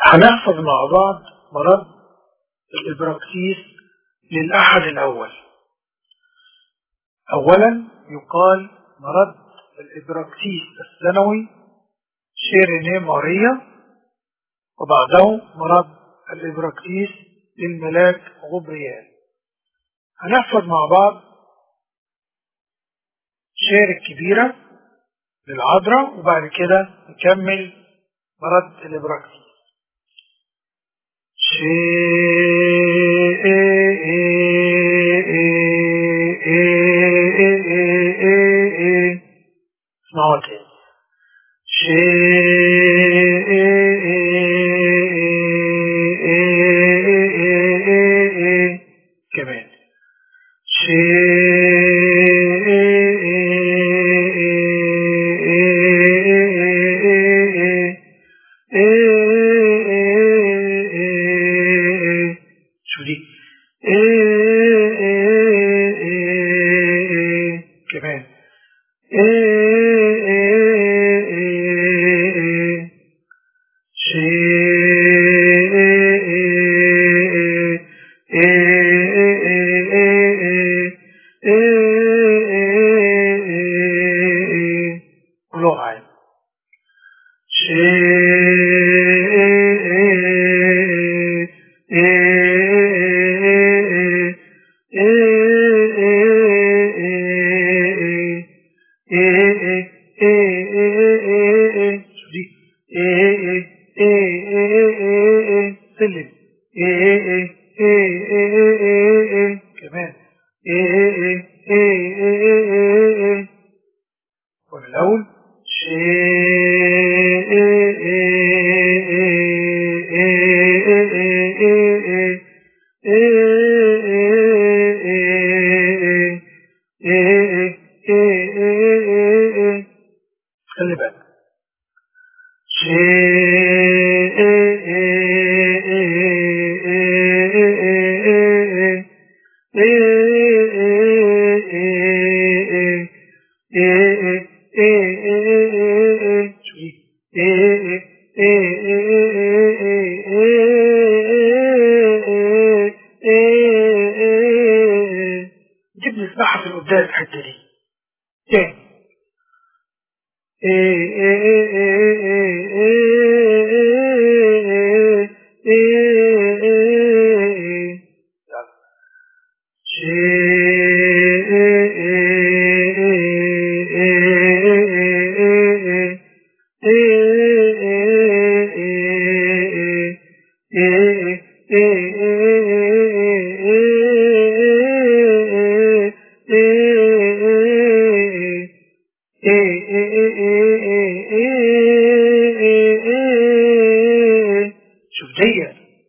هنحفظ مع بعض مرض الإبراكسيس للأحد الأول أولا يقال مرض الإبراكسيس السنوي شيرينيه ماريا وبعده مرض الإبراكسيس للملاك غبريال هنحفظ مع بعض شير الكبيرة للعذراء وبعد كده نكمل مرض الإبراكسيس اسمعوا تاني كمان شو دي كمان كله عين سلم كمان ومن الأول خلي بالك جيب نسمعها في القداس الحته دي تاني شوف دي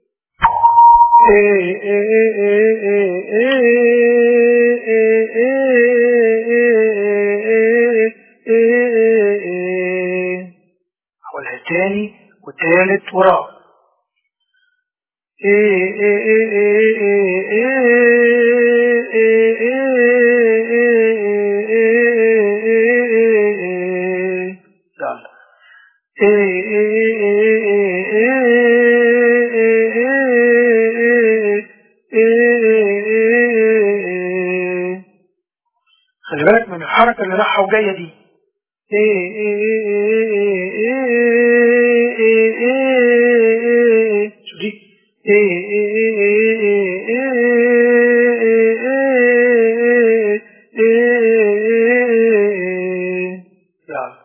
حولها تاني وتالت ورابع يلا خلي بالك من الحركة اللي رايحة وجاية دي شو دي يلا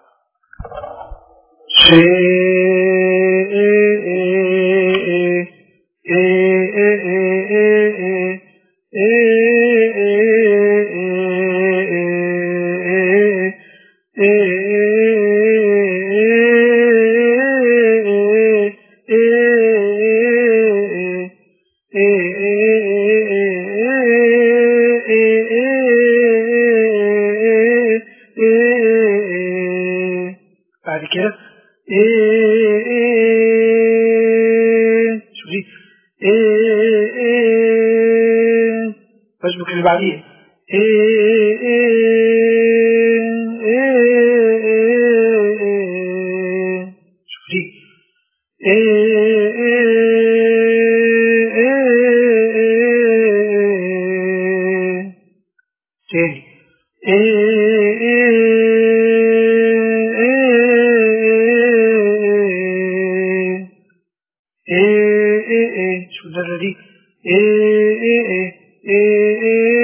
بعد كده شو دي فاشبك اللي بعديه شو دي شو النزلة دي إيه إيه إيه إيه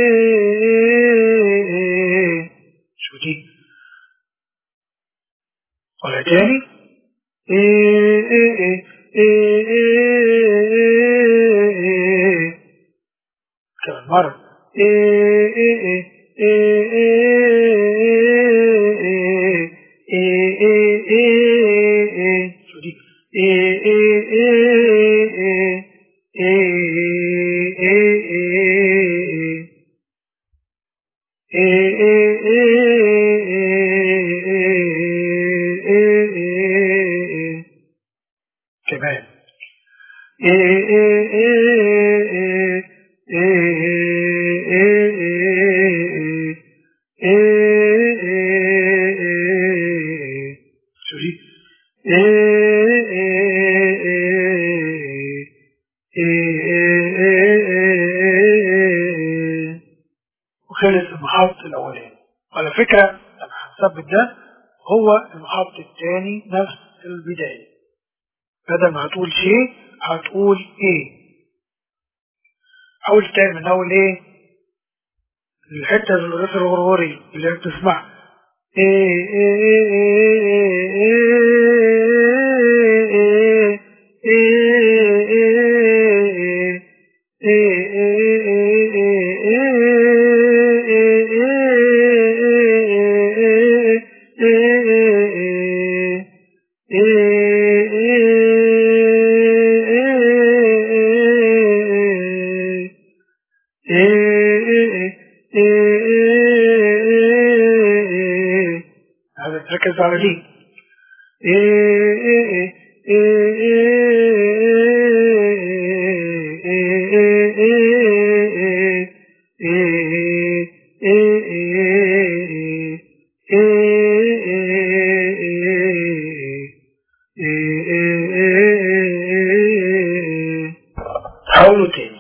إيه إيه شو دي ولا تاني إيه إيه إيه إيه إيه إيه كمان مرة إيه إيه إيه إيه إيه إيه إيه إيه إيه شو دي إيه إيه إيه إيه إيه إيه إيه إيه إيه كمان سوري وخلص المحط الاولاني وعلى فكرة لما هنثبت ده هو المحط الثاني نفس البداية بدل ما هتقول شيء هتقول ايه حاول تعمل من اول ايه الحتة الرئيس الغرغوري اللي انت تسمع ايه ايه ايه ايه ايه ايه هذا تركز على دي حاولوا تاني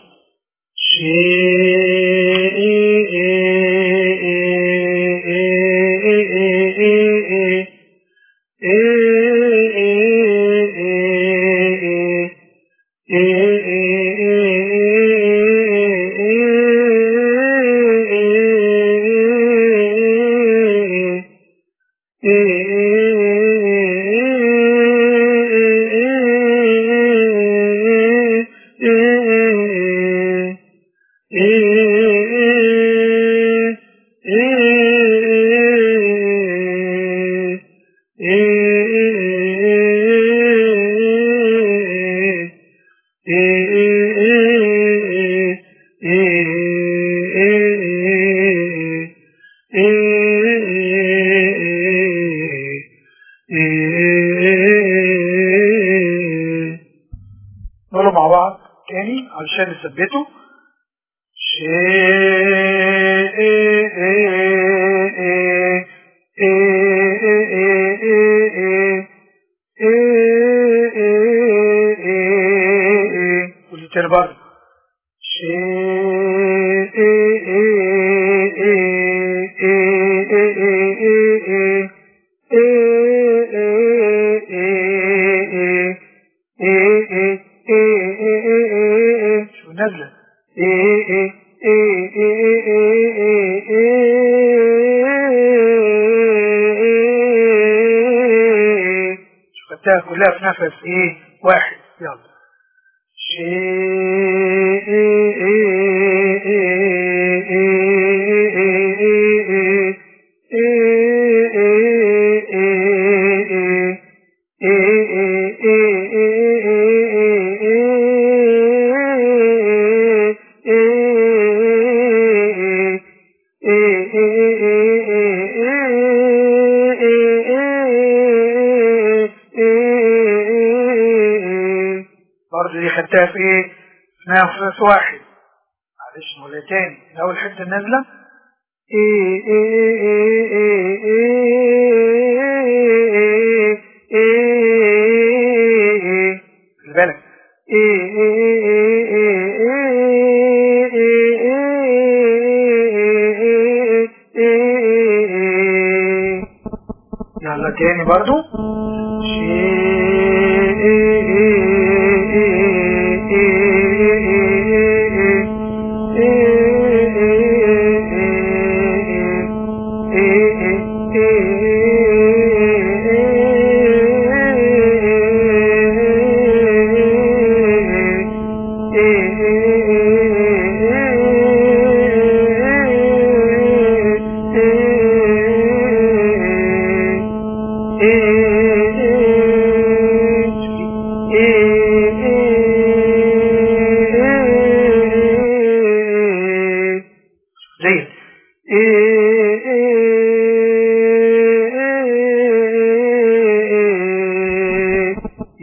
نقوله مع بعض تاني علشان نثبته واللي تاني برضه شو نازله شو خدتها كلها في نفس ايه واحد يلا برضه دي خدتها في ايه؟ في نفس واحد معلش نقولها تاني من اول حته نازله ايه ايه ايه ايه ايه ايه خلي بالك ايه ايه ايه ايه ايه يلا تاني برضو شيء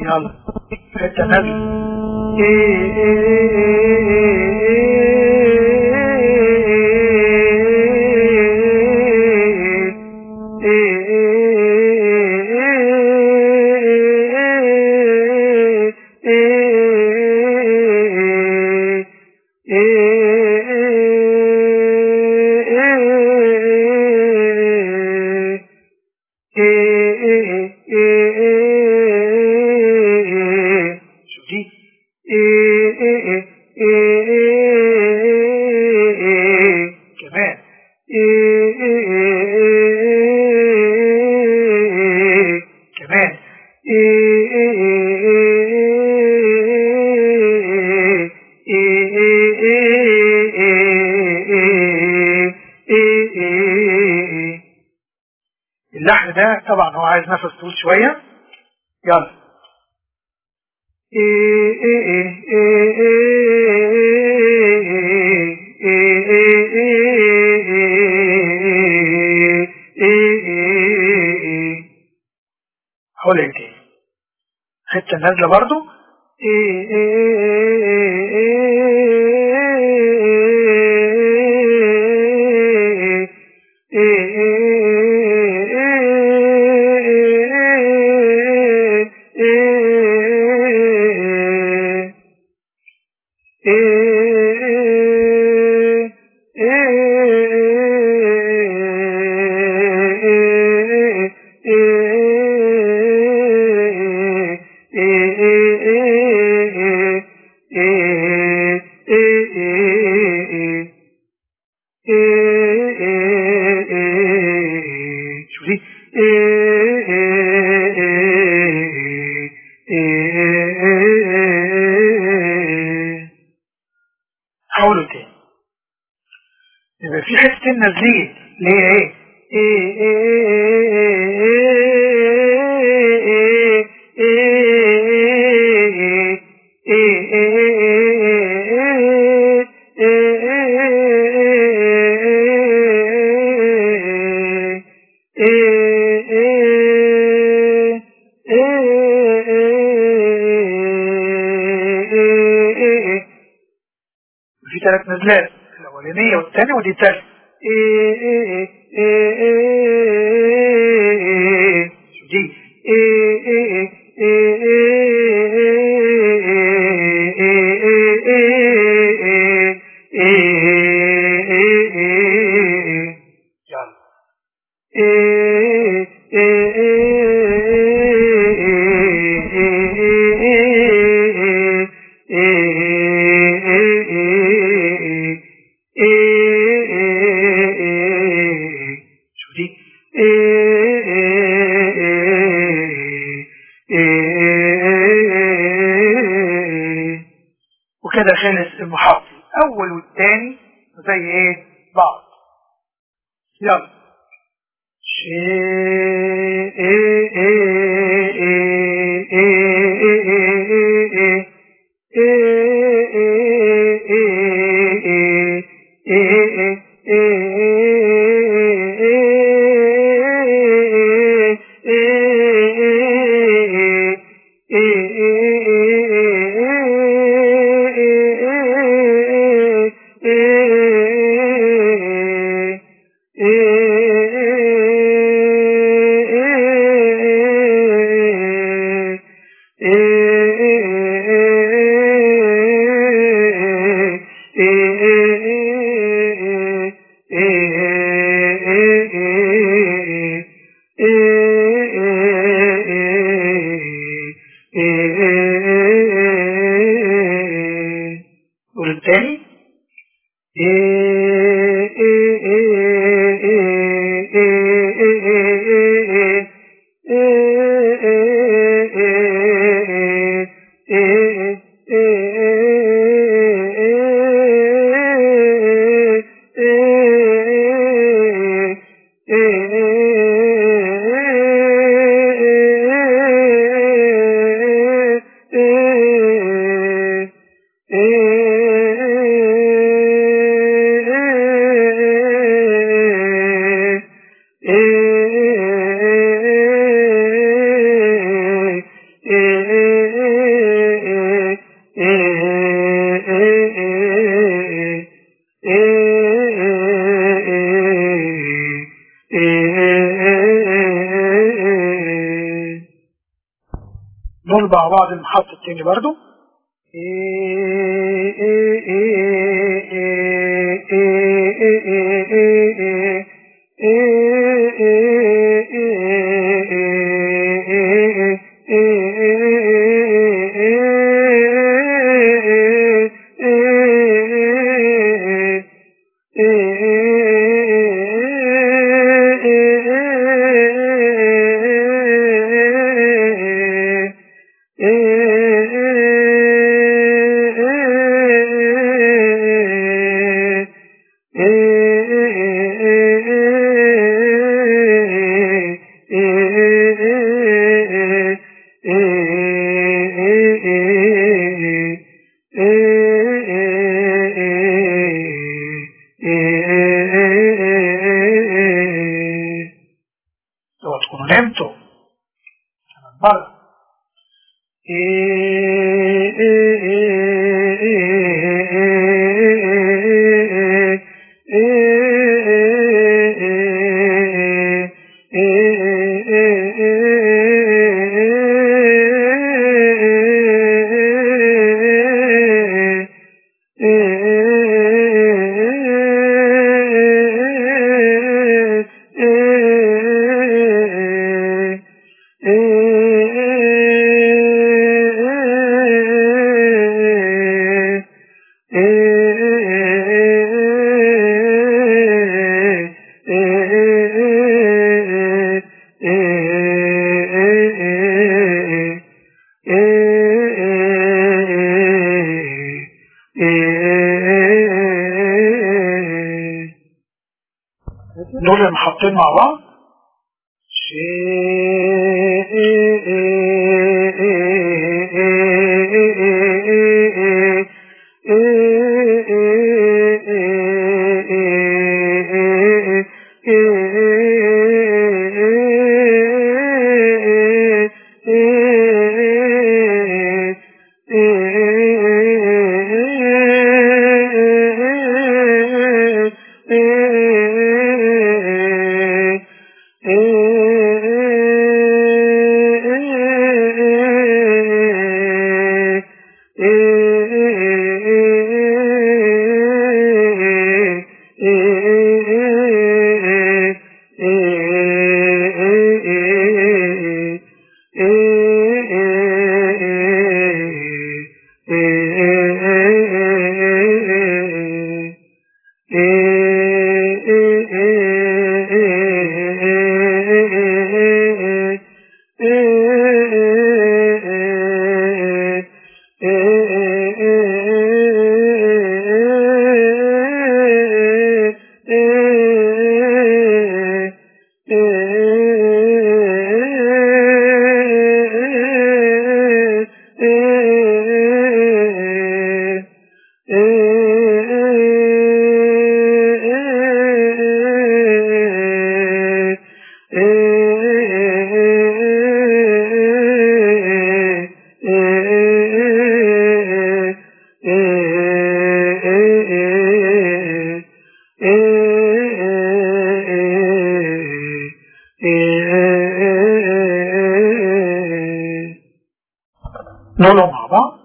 يلا حتة نازلة شوف دي كمان كمان اللحن ده طبعا هو عايز نفس طويل شوية يلا حول تاني حتة نازلة برضو شوف دي حاولوا تاني يبقى في حتتين نازلين ليه ايه في ثلاث نزلات الاولانيه والثانيه ودي الثالثه شوف دي يلا شوف دي وكده خلص المحافظ الاول والثاني زي ايه بعض يلا قول التاني نقول مع بعض المحط التاني برضو اوعوا تكونوا نمتوا انا بره دول المحطين مع بعض نقولهم مع بعض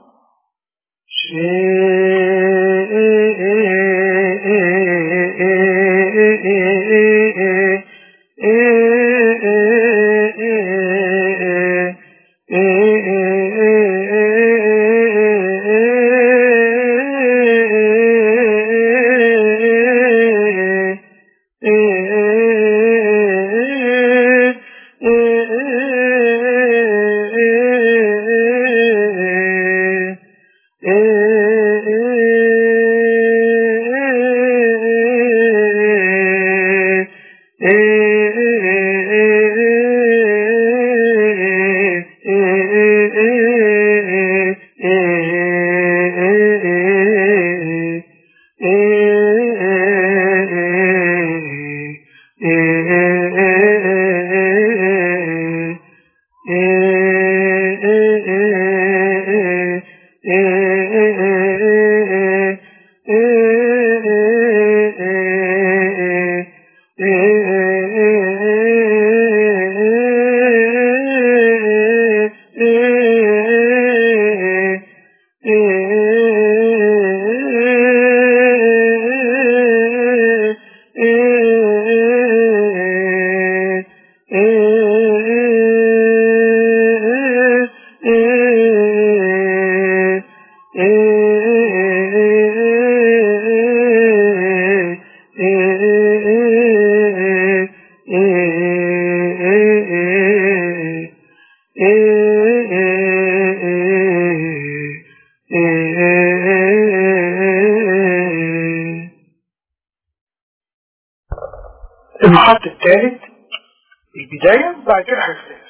المحط الثالث البداية وبعد كده هيختلف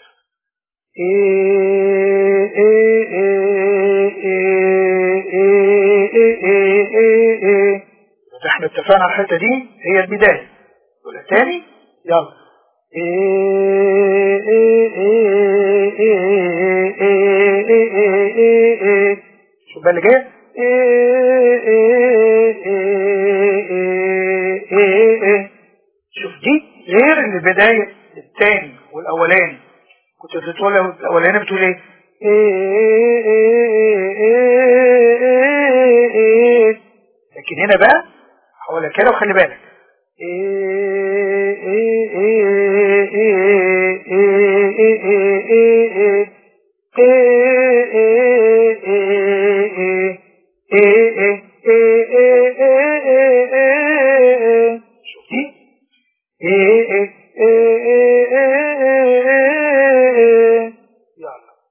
احنا اتفقنا على الحته دي هي البدايه ولا تاني يلا شوف بقى اللي جاي شوف دي غير البدايه الثاني والاولاني كنت بتقول الاولاني بتقول ايه لكن هنا بقى حوالي كده وخلي بالك شوف دي يلا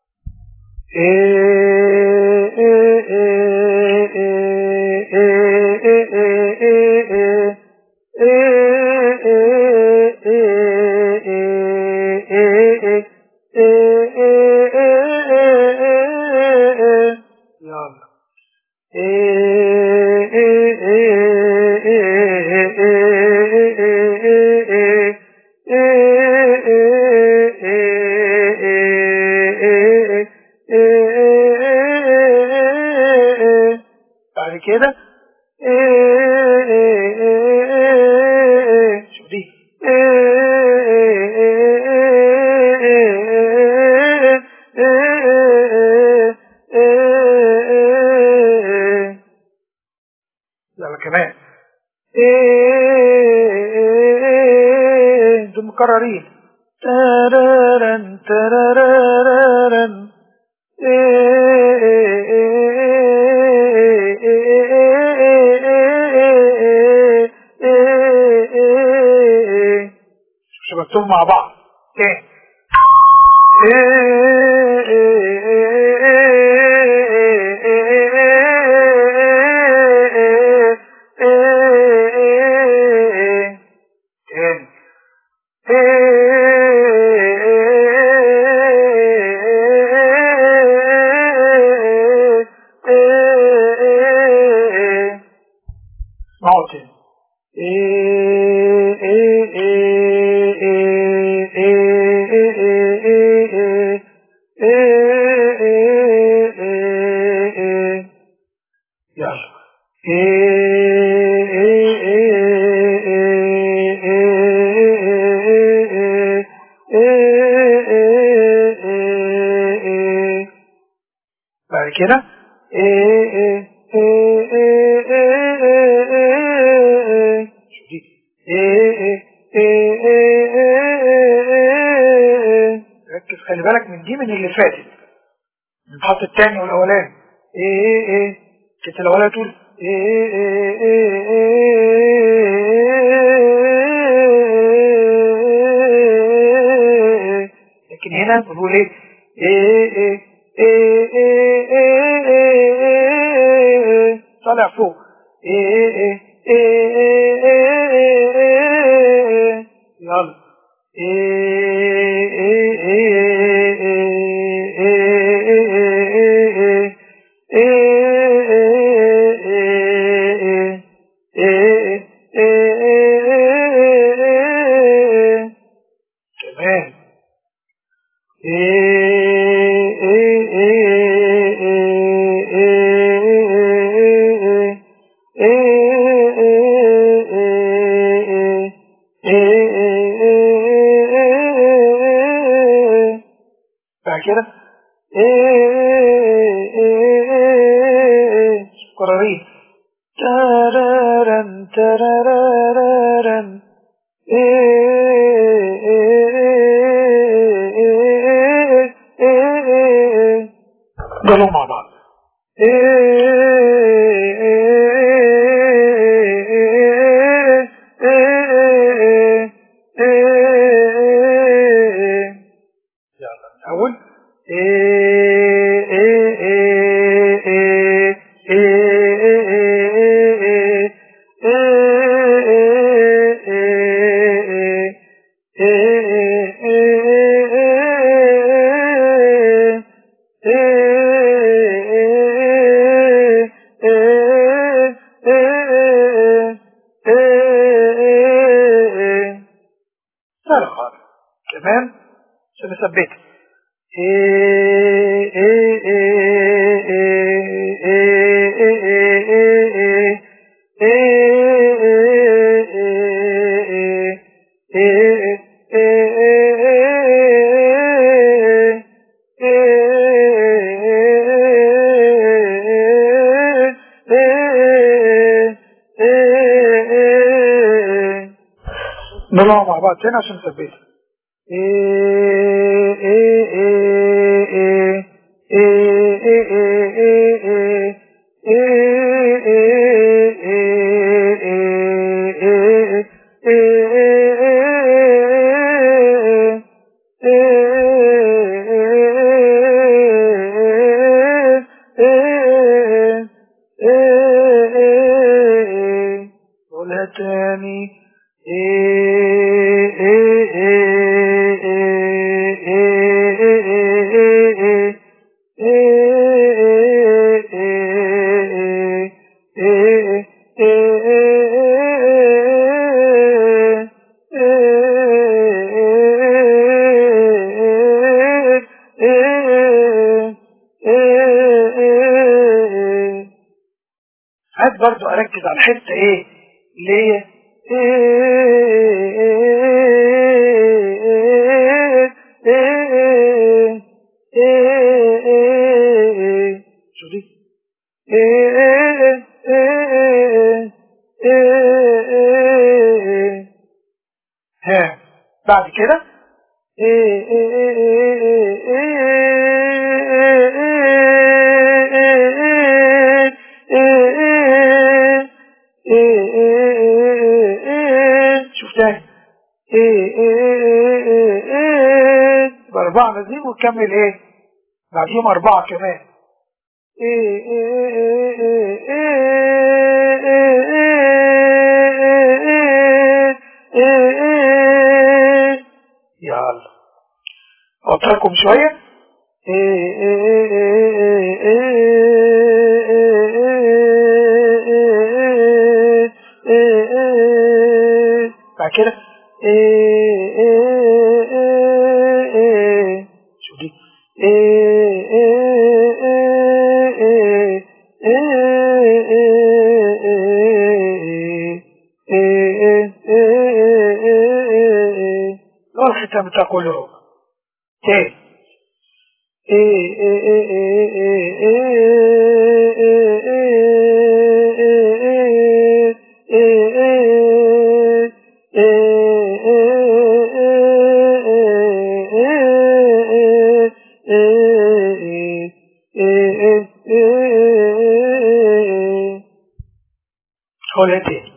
يلا بعد كده شوف دي يلا كمان دول مكررين ترارن ترارن شبكتهم مع بعض تاني تاني اسمعوا تاني يلا بعد كده شوف دي ركز خلي بالك من دي من اللي فاتت من الخط الثاني والاولاني ايه ايه ايه كنت الاولاني تقول ايه لكن هنا بنقول ايه ايه ايه ايه ايه ايه ايه ايه طالع فوق ايه ايه ايه ايه ايه ايه يلا ايه ايه ايه ايه كمان بعد كده قرارين ترارن ترارن قالوا مع بعض يلا الأول سهل خالص كمان عشان نثبتها نطلع مع بعض تاني عشان نثبتها قولها تاني عايز برضو اركز على الحته ايه اللي هي شو دي ها بعد كده شوف تاني يبقى أربعة نازلين ونكمل إيه؟ بعديهم أربعة كمان يلا أوتركم شوية بعد كده شو دي لو الختام بتاع كل ربع تاني قولها تاني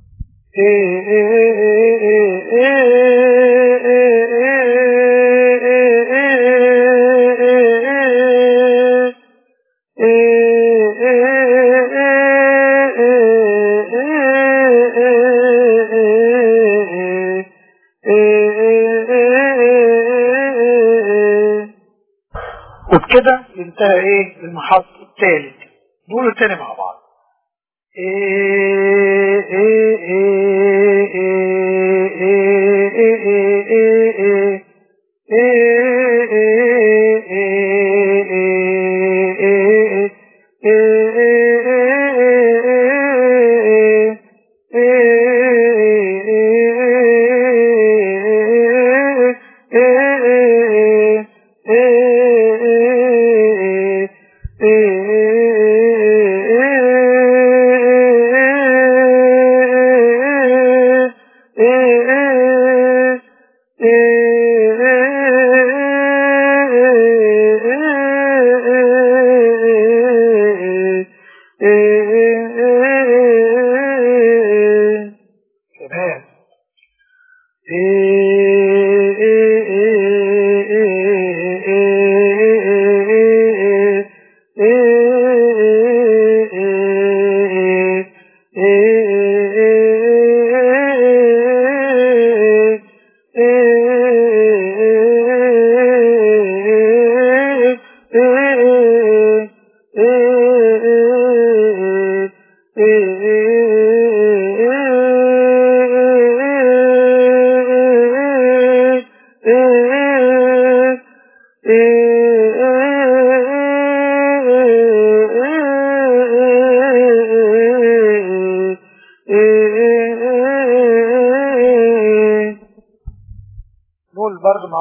وبكده ينتهي ايه المحط الثالث نقوله تاني مع بعض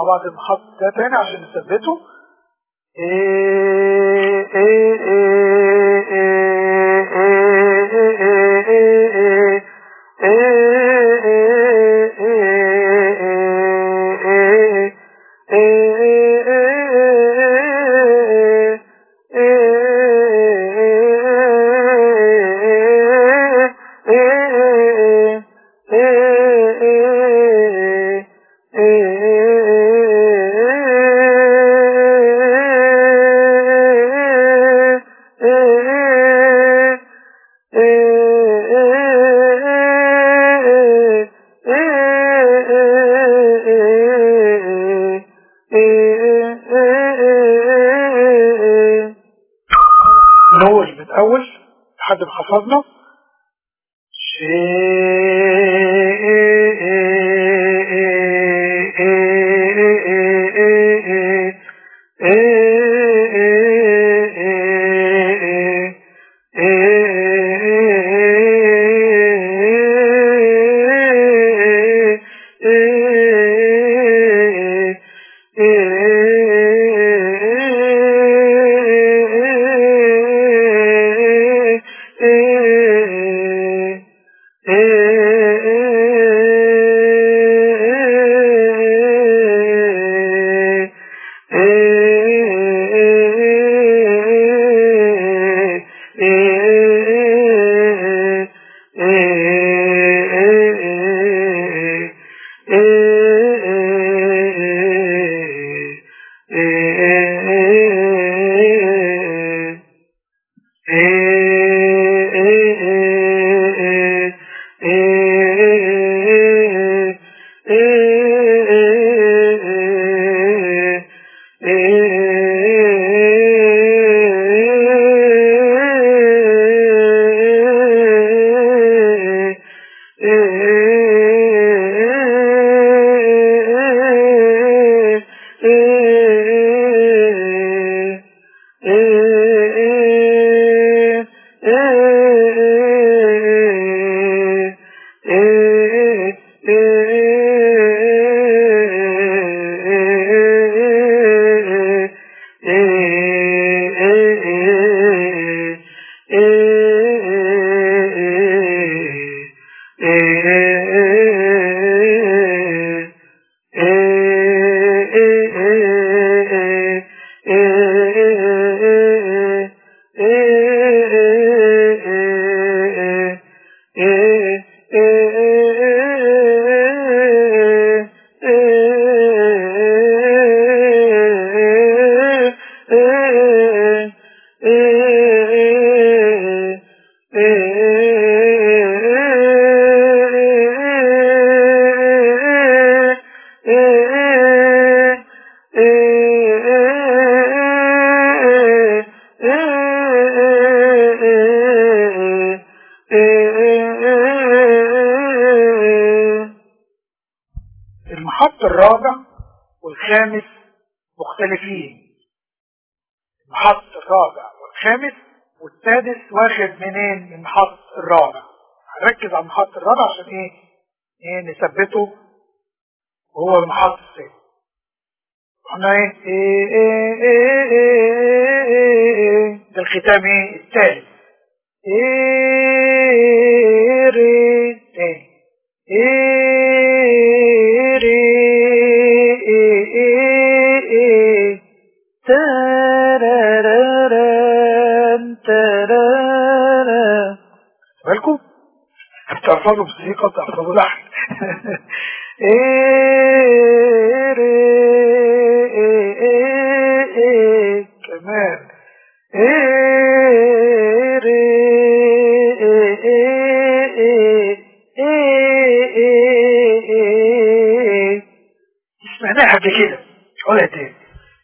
مع بعض المحط ده تاني عشان نثبته إيه إيه إيه نقول من أول لحد ما حفظنا المحط الرابع والخامس مختلفين المحط الرابع والخامس والسادس واخد منين من المحط الرابع هنركز على المحط الرابع عشان ايه ايه نثبته وهو المحط السادس احنا ايه ايه ايه ايه ايه ايه ايه ده الختام ايه الثالث ايه ري تاني ايه ري ايه ايه ايه تارارارام تارارا بالكم بتحفظوا موسيقى بتحفظوا لحن ايه ري ايه ايه ايه كمان ايه ري ايه ايه ايه ايه ايه ايه سمعناها قبل كده قولها تاني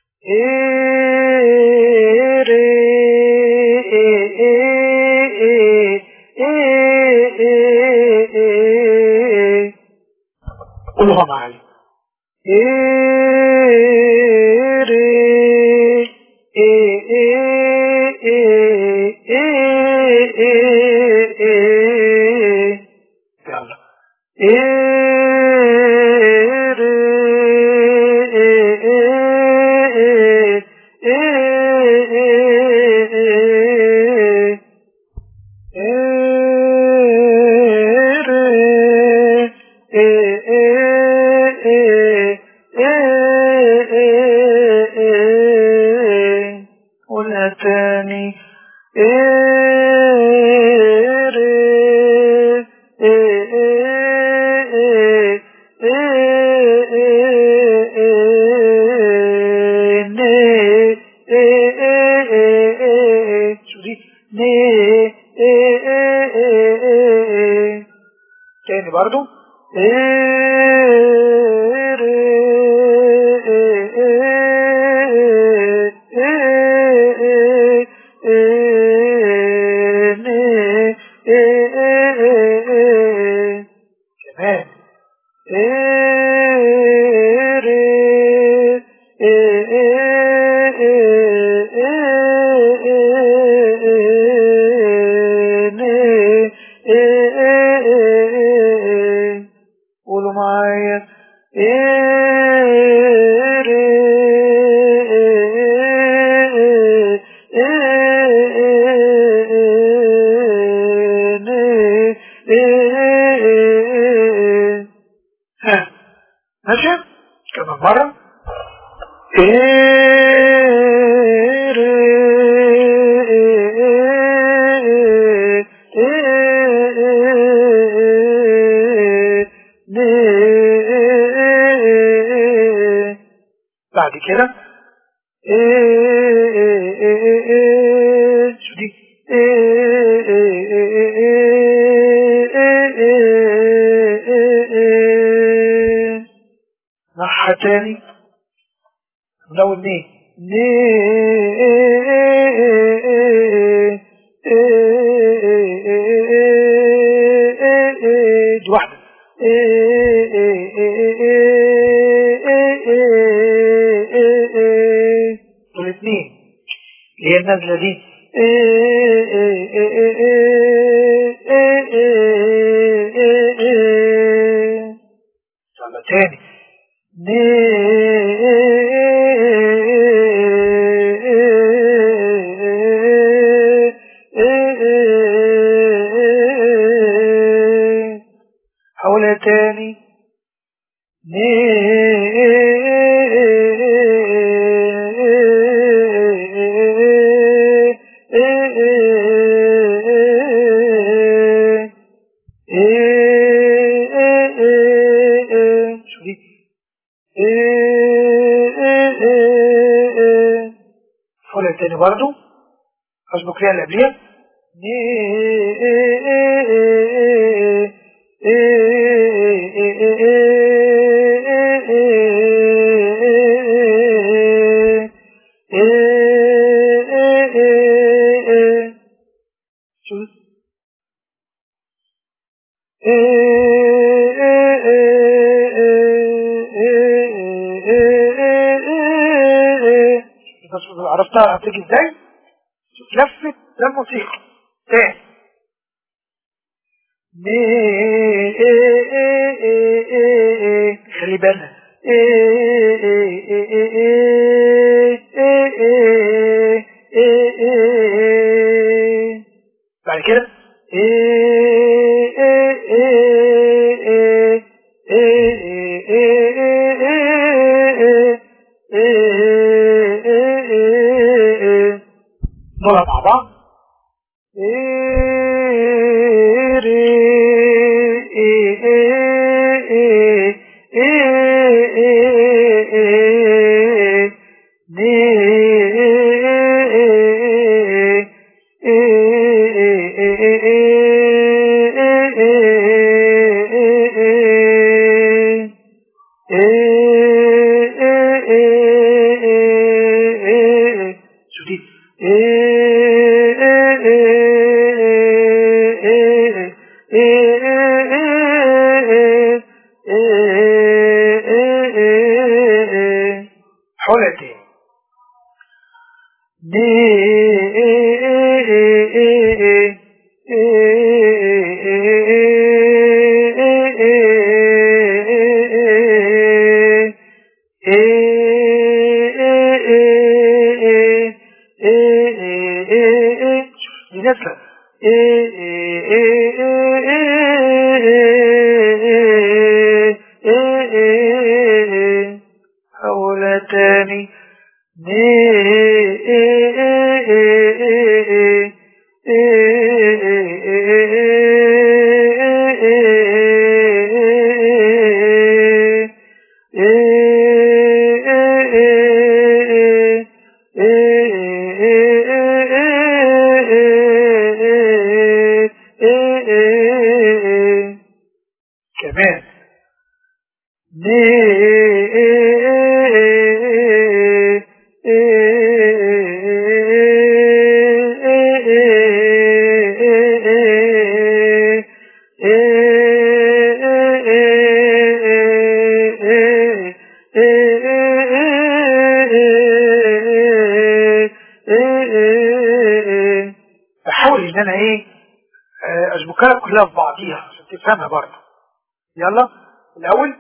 ايه ري ايه ايه ايه ايه ايه ايه قولوها معايا ايه ري ايه ايه ايه ايه ايه ايه يلا ايه ري ايه تاني شو دي تاني برضو كمان قولوا معايا ها ماشي كمان مرة بعد كده شو دي نحى تاني لو ني ني دي واحدة دول اتنين اللي هي النازلة دي يلا تاني حولها تاني شو دي حولها تاني برضو أسبق ليها اللي قبليها شو بس عرفتها هتيجي ازاي شوف لفت ده الموسيقى تاني خلي بالنا بعد كده نقولها مع بعض شو دي حلتين دي نازله حول تاني كمان بحاول ان انا ايه آه، اشبكها لك كلها في بعضيها عشان تفهمها برضه يلا الاول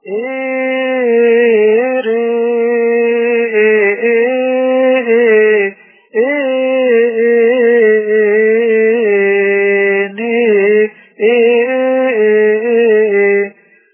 إيه ري إيه إيه إيه ني إيه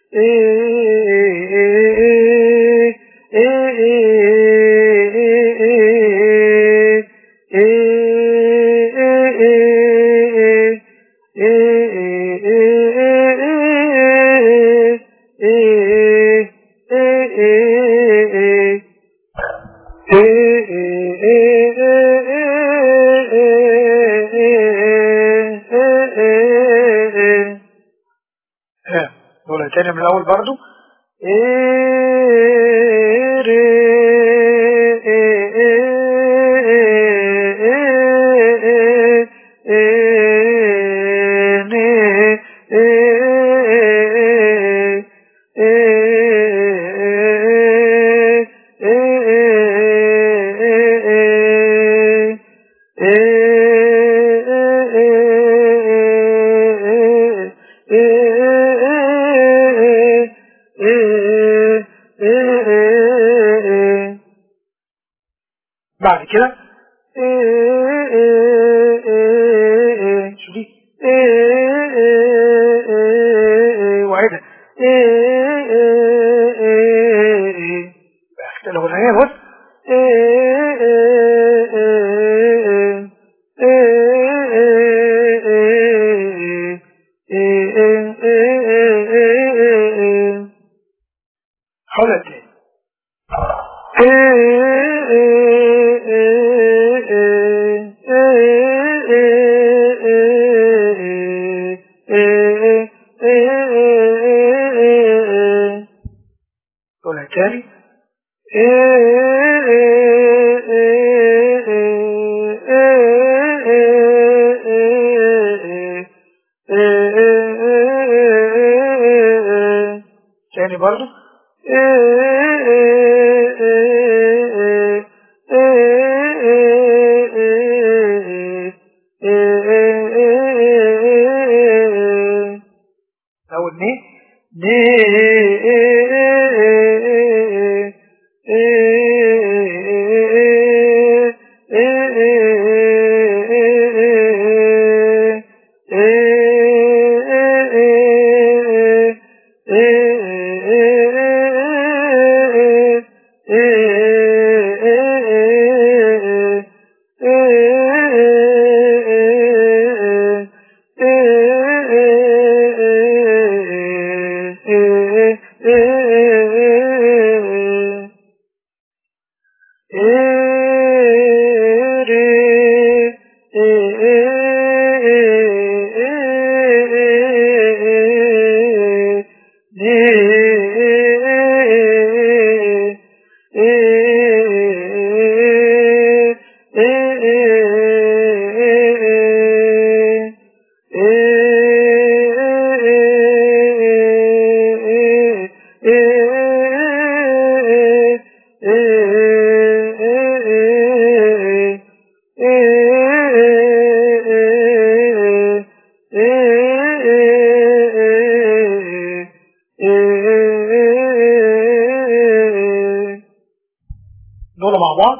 ها دول تاني من الاول برضو إيه ري إيه إيه إيه إيه ني إيه بعد كده شو دي وعيدها بقى الأغنية بص حولها تاني قولها تاني تاني برضو أول ني ني دول مع بعض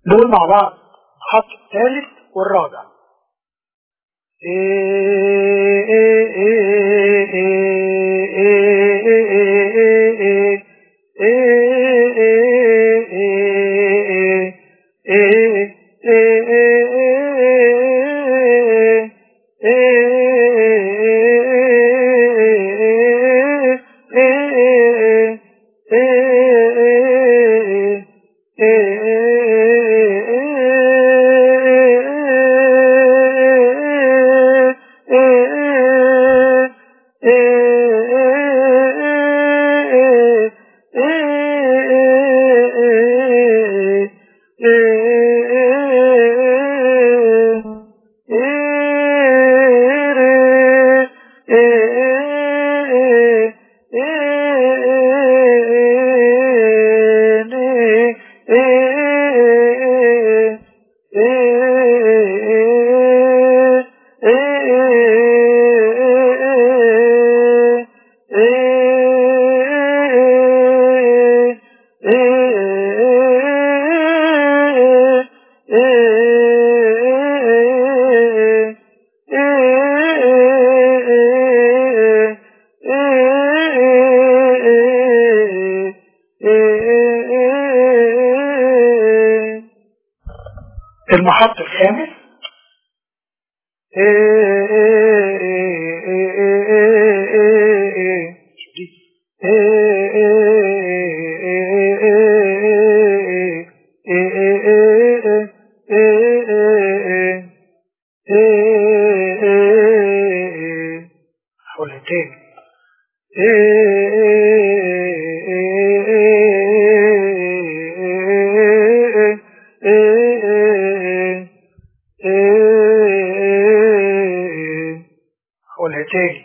دول مع بعض الخط الثالث والرابع المحط الخامس حولها تاني حولها تاني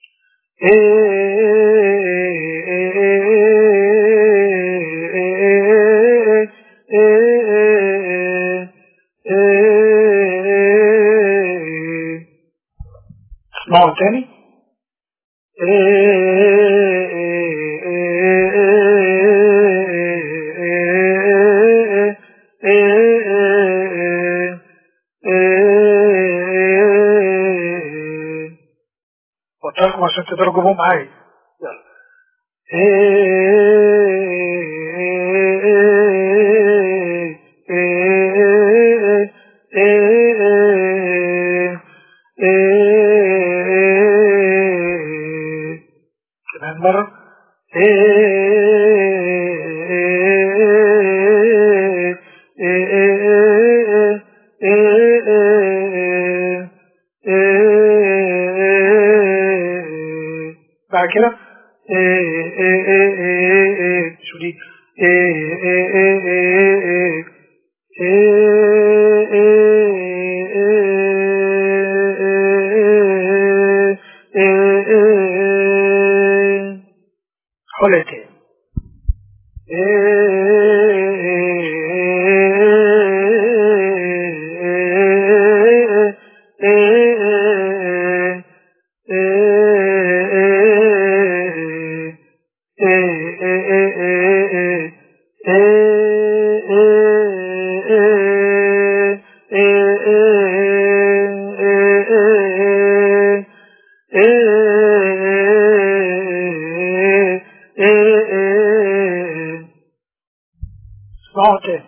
اسمعوا تاني وتركم عشان تترجموا معايا يلا كمان مرة بعد كده شو دي حلتين اسمعوا تاني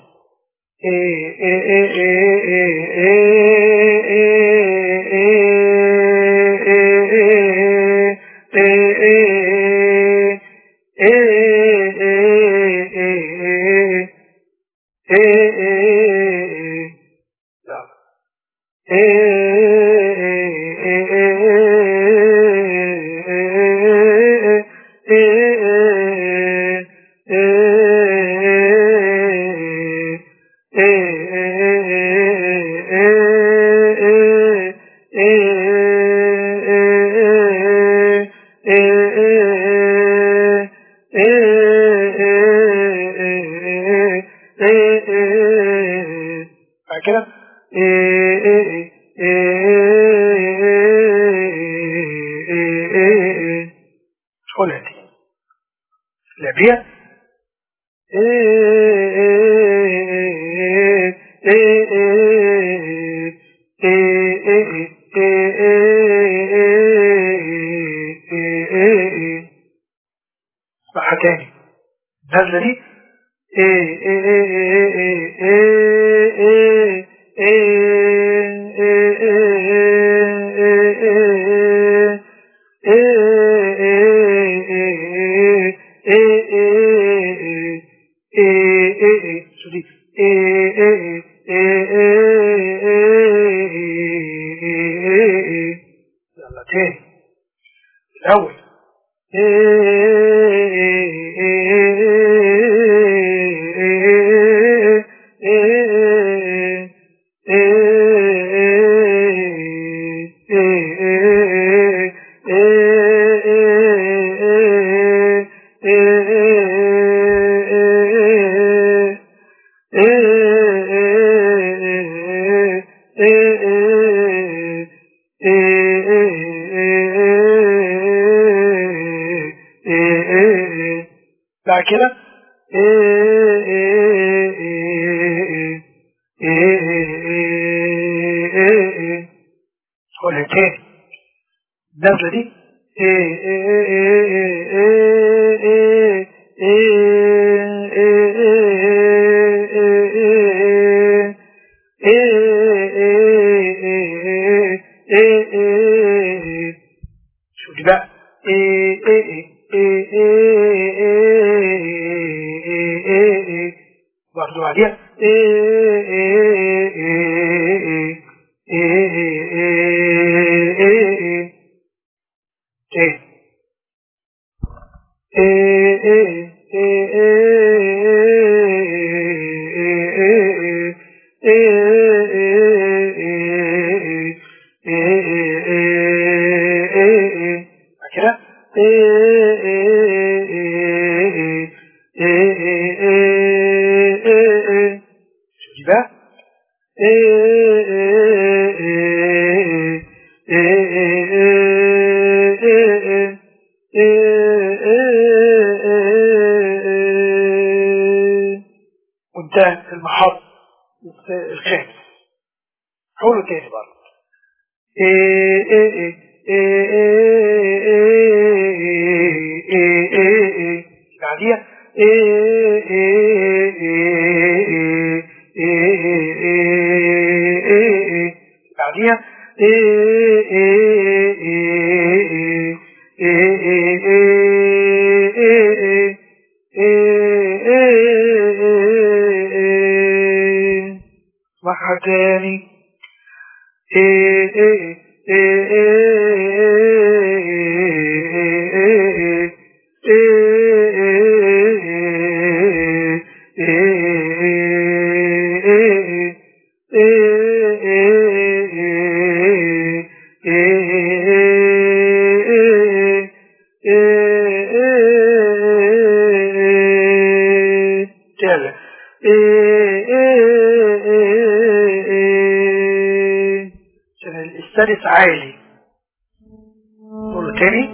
بعد كده قولها دي لابية يلا تاني الأول بعد كده قولها تاني النزلة دي شو دي بقى برضو بعديها تاني كده شو دي بقى وانتهى المحط الخامس حوله تاني برضه بعديها بعديها اسمعها تاني تالت عشان السادس عالي قوله تاني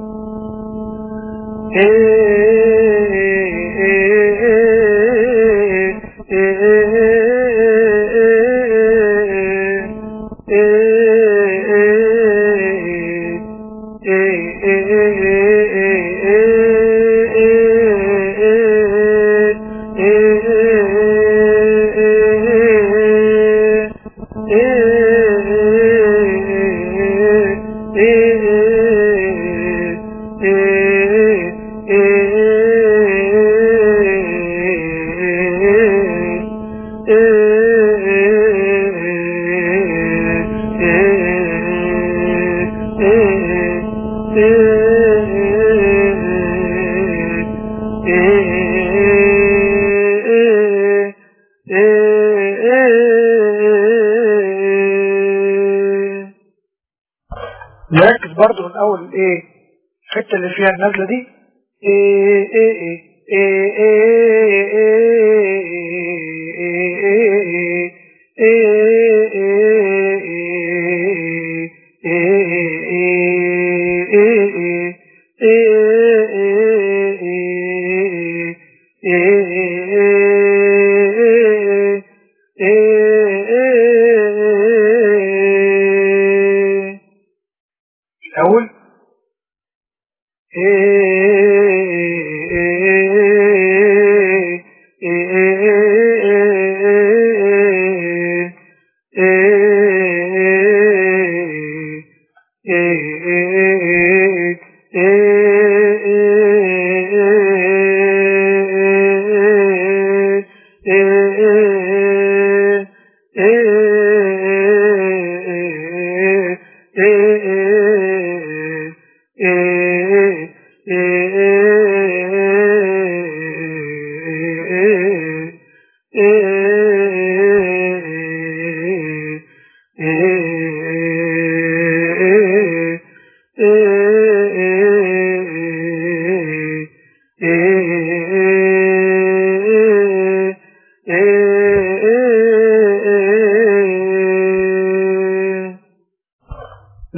نركز برضو من اول ايه الحته اللي فيها النازله دي ايه ايه ايه ايه ايه الأول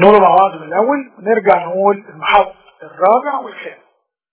نقوله مع بعض من الأول ونرجع نقول المحط الرابع والخامس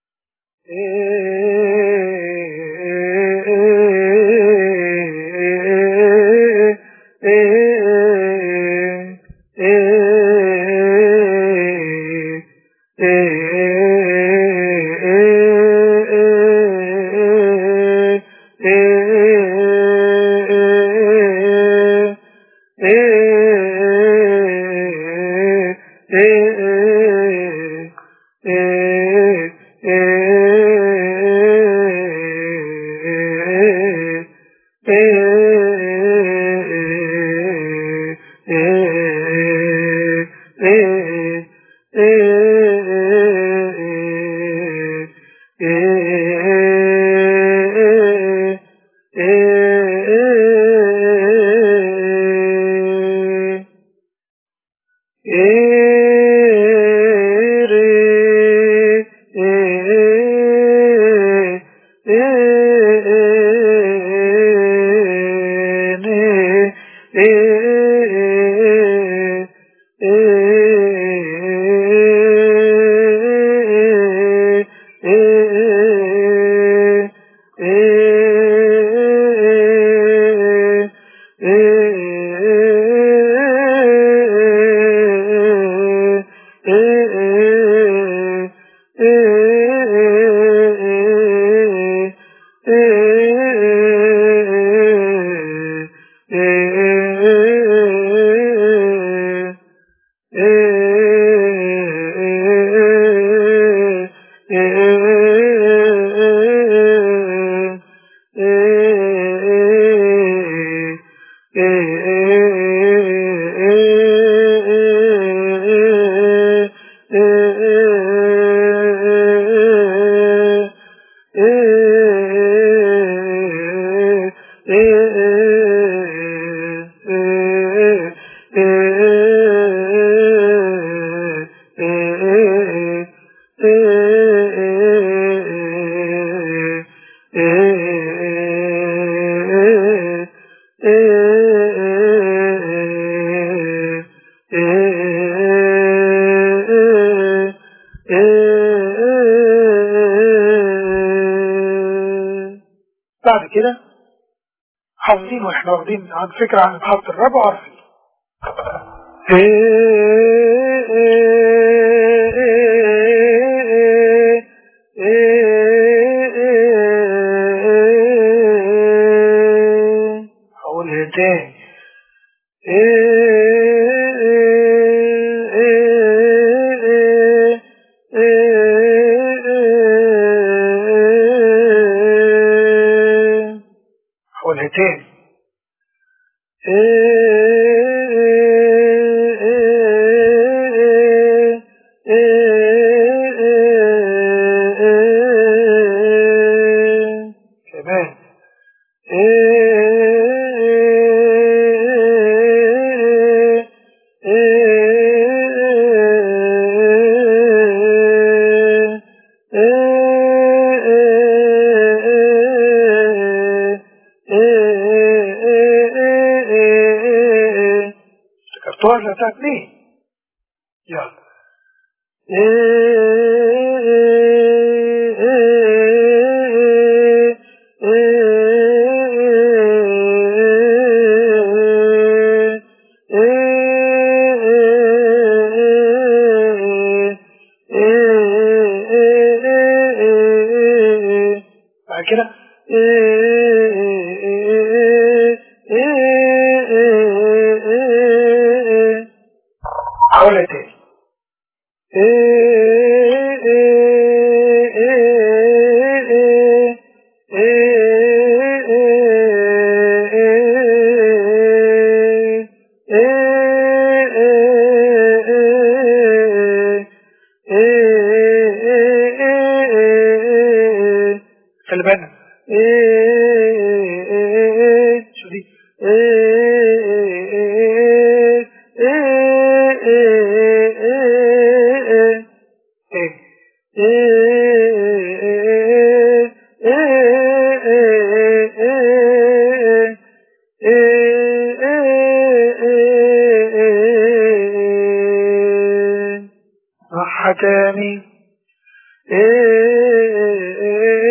بعد كده حافظين واحنا واخدين عن فكرة عن المحط الرابع وعارفين هقولها تاني هقولها تاني كمان افتكرتوها ولا بتاعت مين؟ يلا بعد كده حاولها تاني خلي بالك شو دي الثاني